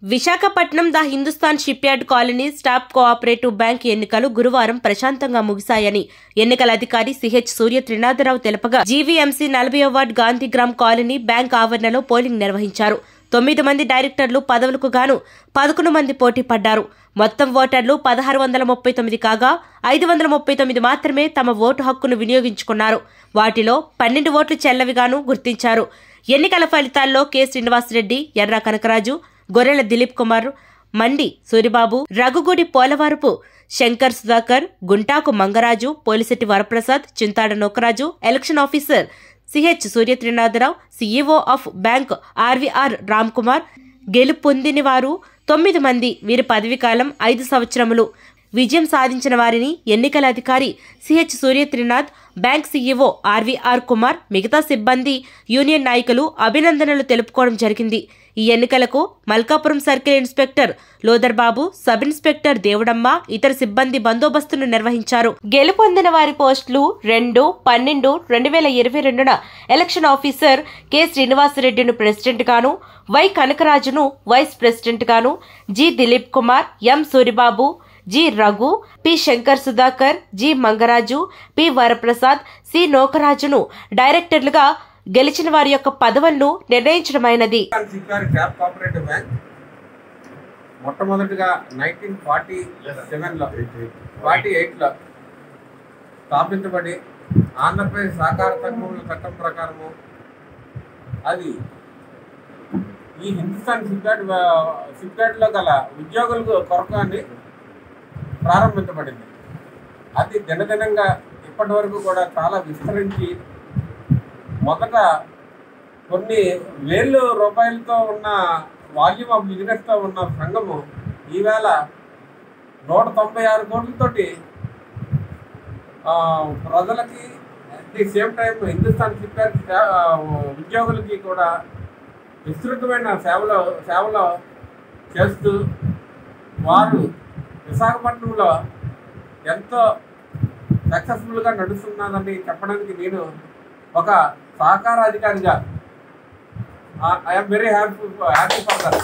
Visakhapatnam the Hindustan shipyard colony staff cooperative bank ఎన్నికలు గురువారం ప్రశాంతంగా ముగిశాయని ఎన్నికల అధికారి సిహెచ్ సూర్య త్రినాథరావు తెలపగా జీవీఎంసీ నలభై వార్డ్ గాంధీగ్రామ్ కాలనీ బ్యాంక్ ఆవరణలో పోలింగ్ నిర్వహించారు తొమ్మిది మంది డైరెక్టర్లు పదవులకు గాను పదకొండు మంది పోటీ పడ్డారు మొత్తం ఓటర్లు పదహారు వందల ముప్పై తొమ్మిది కాగా ఐదు వందల ముప్పై తొమ్మిది మాత్రమే తమ ఓటు హక్కును వినియోగించుకున్నారు వాటిలో పన్నెండు ఓట్లు చెల్లవిగాను గుర్తించారు ఎన్నికల ఫలితాల్లో K Srinivasa Reddy Erra Kanakaraju Gorrela Dilip Kumar Mandi Suribabu Raghugudi Polavarapu Shankar Sudhakar Guntaku Mangaraju Polisetti Varaprasad Chintada Nokaraju election officer CH Suryatrinatharao CEO of bank RVR Ram Kumar గెలుపొందిన వారు తొమ్మిది మంది వీరి పదవీకాలం ఐదు సంవత్సరములు విజయం సాధించిన వారిని ఎన్నికల అధికారి CH Suryatrinath bank CEO RVR Kumar మిగతా సిబ్బంది యూనియన్ నాయకులు అభినందనలు తెలుపుకోవడం జరిగింది ఈ ఎన్నికలకు Malkapuram circle inspector Lodar Babu sub inspector Devudamma ఇతర సిబ్బంది బందోబస్తును నిర్వహించారు గెలుపొందిన వారి పోస్టులు రెండు పన్నెండు రెండు వేల ఇరవై రెండున ఎలక్షన్ ఆఫీసర్ కె శ్రీనివాసరెడ్డిను ప్రెసిడెంట్ గాను వై కనకరాజును వైస్ ప్రెసిడెంట్ గాను G Dilip Kumar M Suribabu G Raghu P Shankar Sudhakar G Mangaraju P Varaprasad C నోకరాజును డైరెక్టర్లుగా గెలిచిన వారి యొక్క పదవులను నిర్ణయించడమైనది సిక్యూరి ట్యాప్ కోఆపరేటివ్ బ్యాంక్ మొట్టమొదటిగా నైన్టీన్ ఫార్టీ సెవెన్లో ఫార్టీ ఎయిట్లో స్థాపించబడి ఆంధ్రప్రదేశ్ సహకార సంఘముల చట్టం ప్రకారము అది ఈ హిందుస్థాన్ సిప్యాడ్ సిప్యాడ్లో గల ఉద్యోగులకు కొరకు అని ప్రారంభించబడింది అది దినదినంగా ఇప్పటి వరకు కూడా చాలా విస్తరించి మొదట కొన్ని వేలు రూపాయలతో ఉన్న వాల్యూమ్ ఆఫ్ బిజినెస్తో ఉన్న సంఘము ఈవేళ నూట తొంభై ఆరు కోట్లతోటి ఆ, ప్రజలకి at the same time Hindustan shipyard ఉద్యోగులకి కూడా విస్తృతమైన సేవలు సేవలు చేస్తూ వారు విశాఖపట్నంలో ఎంతో సక్సెస్ఫుల్గా నడుస్తున్నదని చెప్పడానికి నేను ఒక సహకార అధికారిగా I'm very happy happy for that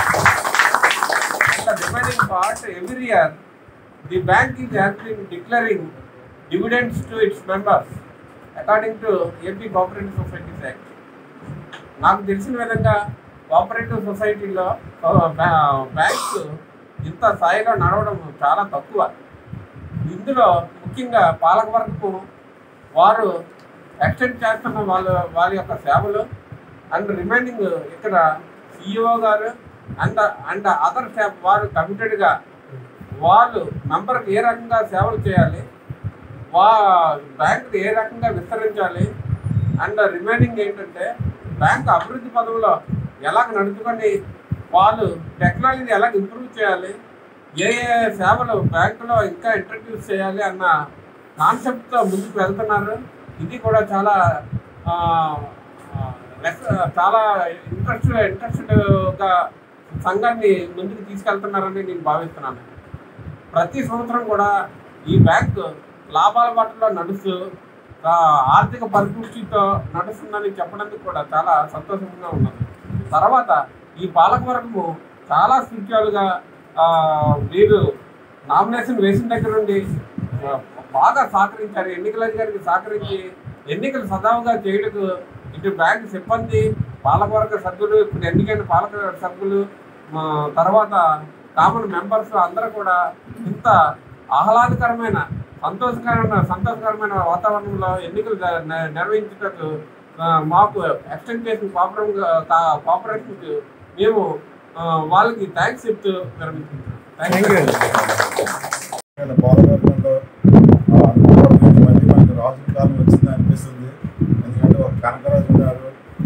the remaining part every year the bank is has been declaring dividends to its members according to AP Cooperative Societies Act. నాకు తెలిసిన విధంగా కోఆపరేటివ్ సొసైటీలో బ్యాంక్స్ ఇంత స్థాయిలో నడవడం చాలా తక్కువ ఇందులో ముఖ్యంగా పాలకవర్గపు వారు ఎక్స్టెండ్ చేస్తున్న వాళ్ళ వారి యొక్క సేవలు అండ్ రిమైనింగ్ ఇక్కడ సిఇఓ గారు అండ్ అండ్ అదర్ స్టాఫ్ వారు కమిటెడ్గా వాళ్ళు మెంబర్కి ఏ రకంగా సేవలు చేయాలి వా బ్యాంక్ ఏ రకంగా విస్తరించాలి అండ్ రిమైనింగ్ ఏంటంటే బ్యాంక్ అభివృద్ధి పదంలో ఎలాగ నడుచుకొని వాళ్ళు టెక్నాలజీ ఎలాగ ఇంప్రూవ్ చేయాలి ఏ ఏ సేవలు బ్యాంకులో ఇంకా ఇంట్రడ్యూస్ చేయాలి అన్న కాన్సెప్ట్తో ముందుకు వెళ్తున్నారు ఇది కూడా చాలా ఆ, ఆ, లెస్- చాలా ఇంట్రెస్ట్ ఇంట్రెస్టెడ్గా సంఘాన్ని ముందుకు తీసుకెళ్తున్నారని నేను భావిస్తున్నాను ప్రతి సంవత్సరం కూడా ఈ బ్యాంక్ లాభాల బాటలో నడుస్తూ ఆ, ఆర్థిక పరిపుష్టితో నడుస్తుందని చెప్పడానికి కూడా చాలా సంతోషంగా ఉన్నది తర్వాత ఈ పాలకవర్గము చాలా స్పిరిచువల్గా మీరు నామినేషన్ వేసిన దగ్గర నుండి ఆ, బాగా సహకరించారు ఎన్నికల అధికారికి సహకరించి ఎన్నికలు సజావుగా చేయటకు ఇటు బ్యాంక్ సిబ్బంది పాలకవర్గ సభ్యులు ఇప్పుడు ఎన్నికైన పాలక సభ్యులు ఆ, తర్వాత కామన్ మెంబర్స్ అందరూ కూడా ఇంత ఆహ్లాదకరమైన సంతోషకరమైన సంతోషకరమైన వాతావరణంలో ఎన్నికలు జ- న- నిర్వహించుటకు ఆ, మాకు ఎక్స్టెండ్ చేసిన కోఆపరేషన్ కోఆపరేషన్కి మేము ఆ, వాళ్ళకి థ్యాంక్స్ చెప్తూ విరమించుకుంటున్నాం థ్యాంక్ యూ ఇక్కడ పాలవర్గంలో అనుకోవడం మళ్ళీ మనకి రాజు కాలం వచ్చింది అనిపిస్తుంది ఎందుకంటే ఒక కనకరాజు ఉన్నారు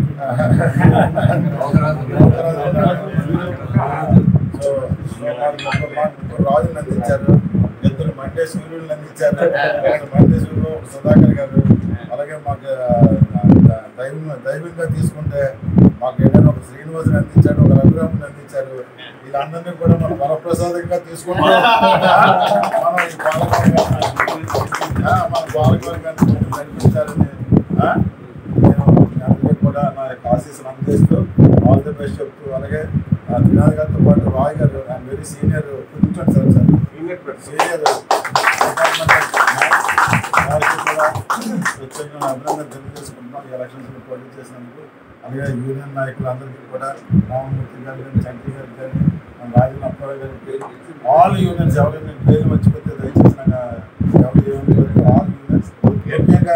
కనకరాజు ఉన్నారు. సో సో వారికి ఒక మాట- ఇంకో రాజుని అందించారు ఇద్దరు మండే సూర్యుడిని అందించారు ఒక మండే సూర్యుడు ఒక సుధాకర్ గారు అలాగే మాకు ఆ, దైవం దైవంగా తీసుకుంటే మాకు ఏదైనా ఒక శ్రీనివాసుని అందించాడు ఒక రఘురాముని అందించారు వీళ్ళందరినీ కూడా మనం వరప్రసాదంగా తీసుకుంటాం మనం ఈ పాలకవర్గాన్ని ఆ, మన పాలకవర్గాన్ని కొంచెం నడిపించాలని ఆ, నేను మీ అందరికీ కూడా నా యొక్క ఆశీస్సులు అందజేస్తూ ఆల్ ది బెస్ట్ చెప్తూ అలాగే ఆ, త్రినాథ్ గారితో పాటు రాయ్ గారు అండ్ వెరీ సీనియర్ కూర్చోండి sir sir senior person senior department వారికి కూడా ప్రత్యేకంగా అభినందన తెలియజేసుకుంటున్నాం ఈ ఎలక్షన్స్ పోటీ చేసినందుకు అలాగే యూనియన్ నాయకులు అందరికీ కూడా రామమూర్తి గారు కానీ చంటి గారు కానీ మన రాజన్ అప్పారావు గారికి ఆల్ యూనియన్స్ ఎవరైనా పేరు మర్చిపోతే దయచేసి నాకు ఎవరు యూనియన్ ఆల్ యూనియన్స్ ముఖ్యంగా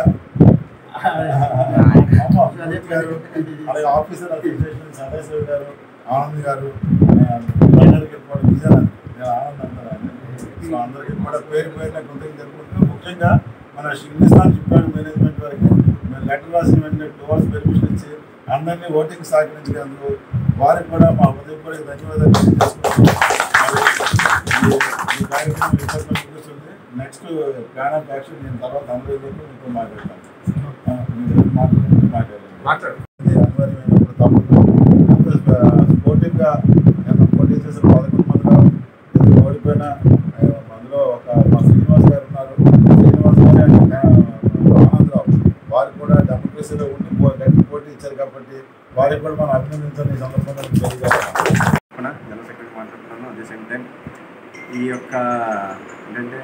అమ్మ, మూర్తి గారు అలాగే ఆఫీసర్ అసోసియేషన్ సదాశివ గారు ఆనంద్ గారు అందరికీ కూడా విజయనగరం నేను ఆనంద్ అంటాను సో అందరికీ కూడా పేరు పేరున కృతజ్ఞత తెలుపుకుంటూ ముఖ్యంగా మన హిందుస్థాన్ షిప్యార్డ్ మేనేజ్మెంట్ వారికి మేము లెటర్ రాసిన వెంటనే టూ అవర్స్ పెర్మిషన్ ఇచ్చి అందరినీ ఓటింగ్ సహకరించినందుకు వారికి కూడా మా హృదయపూర్వక ధన్యవాదాలు తెలియజేసుకుంటున్నాం మరి ఈ- ఈ కార్యక్రమం ఇప్పటితో ముగుస్తుంది నెక్స్ట్ ప్లాన్ ఆఫ్ యాక్షన్ నేను తర్వాత అమలు మీతో మాట్లాడతాను ఆ, మీరు మాట్లాడుకుంటూ మాట్లాడండి మాట్లాడు ఇది అనివార్యమైనప్పుడు తప్పదు ఎంత స్పోర్టివ్గా ఎంత పోటీ చేసిన పదకొండు మందిలో ఇది ఓడిపోయిన ఆ, అందులో ఒక మా శ్రీనివాస్ గారు ఉన్నారు శ్రీనివాస్ గారు అండ్ ఆనందరావు వారు కూడా డెమోక్రసీలో ఉండి పో- గట్టి పోటీ ఇచ్చారు కాబట్టి వారికి కూడా మనం అభినందించాలని ఈ సందర్భంగా తెలియజేస్తాం తరఫున జనరల్ సెక్రటరీ మాట్లాడుతున్నాను అదే సేమ్ టైం ఈ యొక్క ఏంటంటే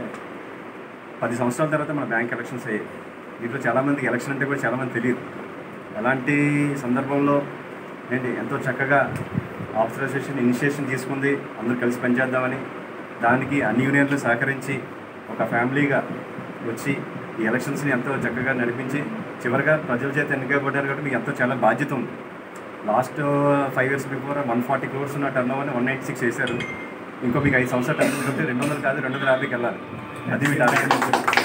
పది సంవత్సరాల తర్వాత మన బ్యాంక్ ఎలక్షన్స్ అయ్యాయి దీంట్లో చాలామందికి ఎలక్షన్ అంటే కూడా చాలామంది తెలియదు అలాంటి సందర్భంలో ఏంటి ఎంతో చక్కగా ఆథరైజేషన్ ఇనిషియేషన్ తీసుకుంది అందరూ కలిసి పనిచేద్దామని దానికి అన్ని యూనియన్లు సహకరించి ఒక ఫ్యామిలీగా వచ్చి ఈ ఎలక్షన్స్ని ఎంతో చక్కగా నడిపించి చివరిగా ప్రజల చేత ఎన్నికబడ్డారు కాబట్టి మీకు ఎంతో చాలా బాధ్యత ఉంది last five years before one forty crores ఉన్న టర్న్ ఓవర్ని వన్ నైంటీ సిక్స్ వేశారు ఇంకో మీకు ఐదు సంవత్సరాలు టర్న్ ఉంటే రెండు వందలు కాదు రెండు వందల యాభైకి వెళ్ళాలి అది మీ target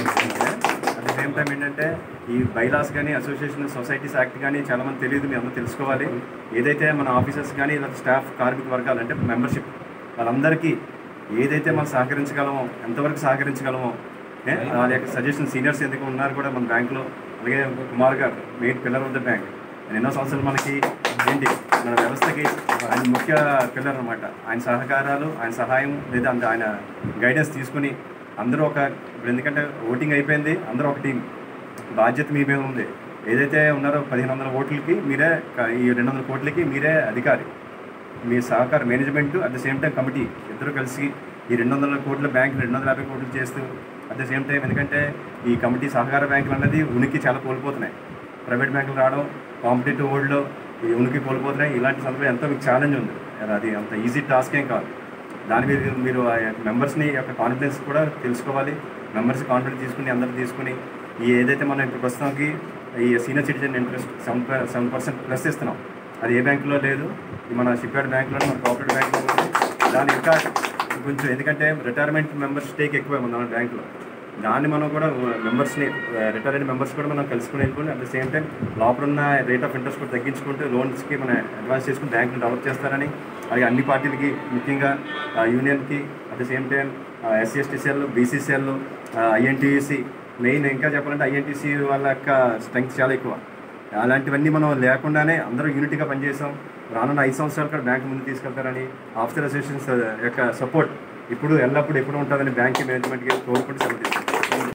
at the same time ఏంటంటే ఈ బైలాస్ కానీ అసోసియేషన్ సొసైటీస్ యాక్ట్ కానీ చాలామంది తెలియదు మీ అందరూ తెలుసుకోవాలి ఏదైతే మన ఆఫీసర్స్ కానీ ఇలా స్టాఫ్ కార్మిక వర్గాలు అంటే మెంబర్షిప్ వాళ్ళందరికీ ఏదైతే మనం సహకరించగలమో ఎంతవరకు సహకరించగలమో ఏ, వాళ్ళ యొక్క సజెషన్ సీనియర్స్ ఎందుకు ఉన్నారు కూడా మన బ్యాంక్లో అలాగే కుమార్ గారు main pillar of the bank ఆయన ఎన్నో సంవత్సరాలు మనకి ఏంటి మన వ్యవస్థకి ఆయన ముఖ్య పిల్లర్ అనమాట ఆయన సహకారాలు ఆయన సహాయం లేదా అంత ఆయన గైడెన్స్ తీసుకుని అందరూ ఒక ఇప్పుడు ఎందుకంటే ఓటింగ్ అయిపోయింది అందరూ ఒక టీం బాధ్యత మీ మీద ఉంది ఏదైతే ఉన్నారో పదిహేను వందల ఓట్లకి మీరే క- ఈ రెండు వందల కోట్లకి మీరే అధికారి మీ సహకార management at the same time committee ఇద్దరు కలిసి ఈ రెండు వందల కోట్ల బ్యాంక్ రెండు వందల యాభై కోట్లు చేస్తూ అట్ ద సేమ్ టైం ఎందుకంటే ఈ కమిటీ సహకార బ్యాంకులు అనేది ఉనికి చాలా కోల్పోతున్నాయి ప్రైవేట్ బ్యాంకులు రావడం కాంపిటేటివ్ వరల్డ్లో ఈ ఉనికి కోల్పోతున్నాయి ఇలాంటి సందర్భం ఎంతో మీకు ఛాలెంజ్ ఉంది అది అంత ఈజీ టాస్క్ ఏం కాదు దాని మీద మీరు ఆ మెంబర్స్ని యొక్క కాన్ఫిడెన్స్ కూడా తెలుసుకోవాలి మెంబర్స్ కాన్ఫిడెన్స్ తీసుకుని అందరూ తీసుకుని ఈ ఏదైతే మనం ఇప్పుడు ప్రస్తుతానికి ఈ senior citizen interest seven seven percent plus ఇస్తున్నాం అది ఏ బ్యాంకులో లేదు ఇది మన షిప్యార్డ్ బ్యాంకులో మన కోఆపరేటివ్ బ్యాంకులో ఉంది దాని ఇంకా కొంచెం ఎందుకంటే రిటైర్మెంట్ మెంబర్స్ స్టేక్ ఎక్కువే మన బ్యాంకులో దాన్ని మనం కూడా మెంబర్స్ని రిటైర్ అయిన మెంబర్స్ కూడా మనం కలుసుకుని వెళ్ళుకుని అట్ ద సేమ్ టైం లోపల ఉన్న రేట్ ఆఫ్ ఇంట్రెస్ట్ కూడా తగ్గించుకుంటూ లోన్స్కి మనం అడ్వాన్స్ చేసుకుని బ్యాంకుని డెవలప్ చేస్తారని అలాగే అన్ని పార్టీలకి ముఖ్యంగా యూనియన్కి at the same time SC ST cell BC cell INTUC main ఇంకా చెప్పాలంటే ఐఎన్టీసీ వాళ్ళ యొక్క స్ట్రెంగ్త్ చాలా ఎక్కువ అలాంటివన్నీ మనం లేకుండానే అందరూ యూనిటీగా పనిచేసాం రానున్న ఐదు సంవత్సరాలు కూడా బ్యాంక్ ముందు తీసుకెళ్తారని ఆఫీసర్ అసోసియేషన్స్ యొక్క సపోర్ట్ ఇప్పుడు ఎల్లప్పుడూ ఎప్పుడు ఉంటుందని బ్యాంక్ మేనేజ్మెంట్కి కోరుకుంటూ సెలవు తీసుకుంటాం.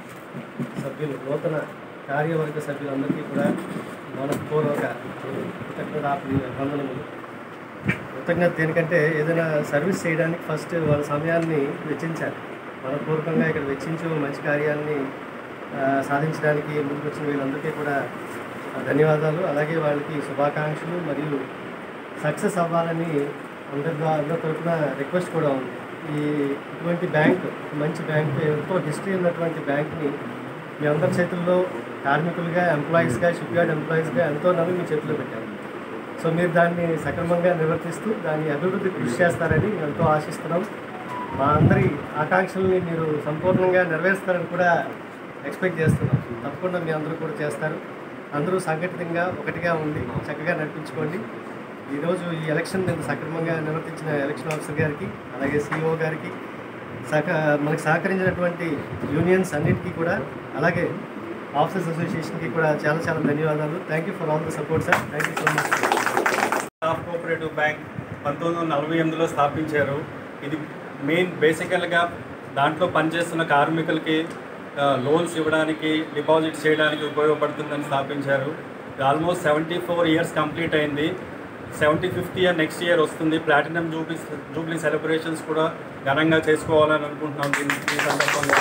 సభ్యులు నూతన కార్యవర్గ సభ్యులందరికీ కూడా మనపూర్వక కృతజ్ఞతాపి వందనములు కృతజ్ఞత దేనికంటే ఏదైనా సర్వీస్ చేయడానికి ఫస్ట్ వాళ్ళ సమయాన్ని వెచ్చించాలి మనపూర్వకంగా ఇక్కడ వెచ్చించు మంచి కార్యాలని ఆ, సాధించడానికి ముందుకు వచ్చిన వీళ్ళందరికీ కూడా ధన్యవాదాలు అలాగే వాళ్ళకి శుభాకాంక్షలు మరియు సక్సెస్ అవ్వాలని అందరి ద్వారా అందరి తరఫున రిక్వెస్ట్ కూడా ఉంది ఈ ఇటువంటి బ్యాంక్ మంచి బ్యాంక్ ఎంతో హిస్టరీ ఉన్నటువంటి బ్యాంక్ని మీ అందరి చేతుల్లో కార్మికులుగా ఎంప్లాయీస్గా షిప్ యార్డ్ ఎంప్లాయీస్గా ఎంతో నమ్మి మీ చేతిలో పెట్టారు సో మీరు దాన్ని సక్రమంగా నిర్వర్తిస్తూ దాని అభివృద్ధి కృషి చేస్తారని మేము ఎంతో ఆశిస్తున్నాం మా అందరి ఆకాంక్షల్ని మీరు సంపూర్ణంగా నెరవేరుస్తారని కూడా ఎక్స్పెక్ట్ చేస్తున్నాం తప్పకుండా మీ అందరూ కూడా చేస్తారు అందరూ సంఘటితంగా ఒకటిగా ఉండి చక్కగా నడిపించుకోండి ఈరోజు ఈ ఎలక్షన్ నేను సక్రమంగా నిర్వర్తించిన ఎలక్షన్ ఆఫీసర్ గారికి అలాగే సిఇఓ గారికి సహక మనకు సహకరించినటువంటి యూనియన్స్ అన్నిటికీ కూడా అలాగే ఆఫీసర్స్ అసోసియేషన్కి కూడా చాలా చాలా ధన్యవాదాలు thank you for all the support sir thank you so much staff cooperative bank పంతొమ్మిది వందల నలభై ఎనిమిదిలో స్థాపించారు ఇది మెయిన్ బేసికల్గా దాంట్లో పనిచేస్తున్న కార్మికులకి ఆ, లోన్స్ ఇవ్వడానికి డిపాజిట్ చేయడానికి ఉపయోగపడుతుందని స్థాపించారు almost seventy four years complete అయింది seventy fifth year next year వస్తుంది ప్లాటినం జూబ్లీ జూబ్లీ సెలబ్రేషన్స్ కూడా ఘనంగా చేసుకోవాలని అనుకుంటున్నాం దీని ఈ సందర్భంగా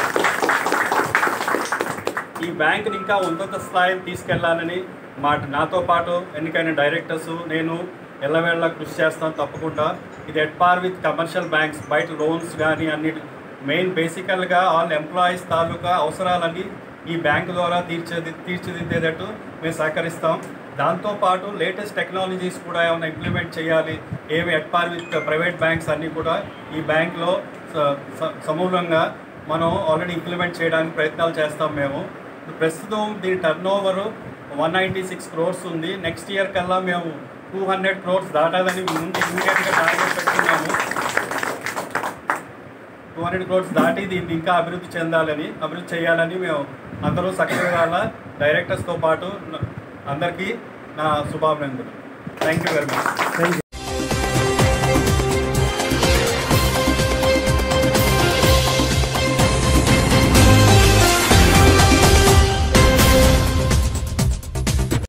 ఈ బ్యాంక్ని ఇంకా ఉన్నత స్థాయికి తీసుకెళ్లాలని మా నాతో పాటు ఎన్నికైన డైరెక్టర్స్ నేను ఎల్లవేళ కృషి చేస్తాను తప్పకుండా ఇది at par with commercial banks బయట లోన్స్ కానీ అన్ని మెయిన్ బేసికల్గా ఆల్ ఎంప్లాయీస్ తాలూకా అవసరాలన్నీ ఈ బ్యాంక్ ద్వారా తీర్చేది తీర్చిదిద్దేటట్టు మేము సహకరిస్తాం దాంతోపాటు లేటెస్ట్ టెక్నాలజీస్ కూడా ఏమైనా ఇంప్లిమెంట్ చేయాలి ఏవి at par with private banks అన్నీ కూడా ఈ బ్యాంక్లో స- స- సమూలంగా మనం ఆల్రెడీ ఇంప్లిమెంట్ చేయడానికి ప్రయత్నాలు చేస్తాం మేము ప్రస్తుతం దీని turn over one ninety six crores next నెక్స్ట్ ఇయర్ కల్లా మేము టూ హండ్రెడ్ క్రోర్స్ దాటాలని ముందు ఇమీడియట్గా టార్గెట్ పెట్టుకున్నాము టూ హండ్రెడ్ క్రోర్స్ దాటి దీన్ని ఇంకా అభివృద్ధి చెందాలని అభివృద్ధి చేయాలని మేము అందరూ సక్రమంగా డైరెక్టర్స్తో పాటు అందరికీ నా శుభాభినందనలు థ్యాంక్ యూ వెరీ మచ్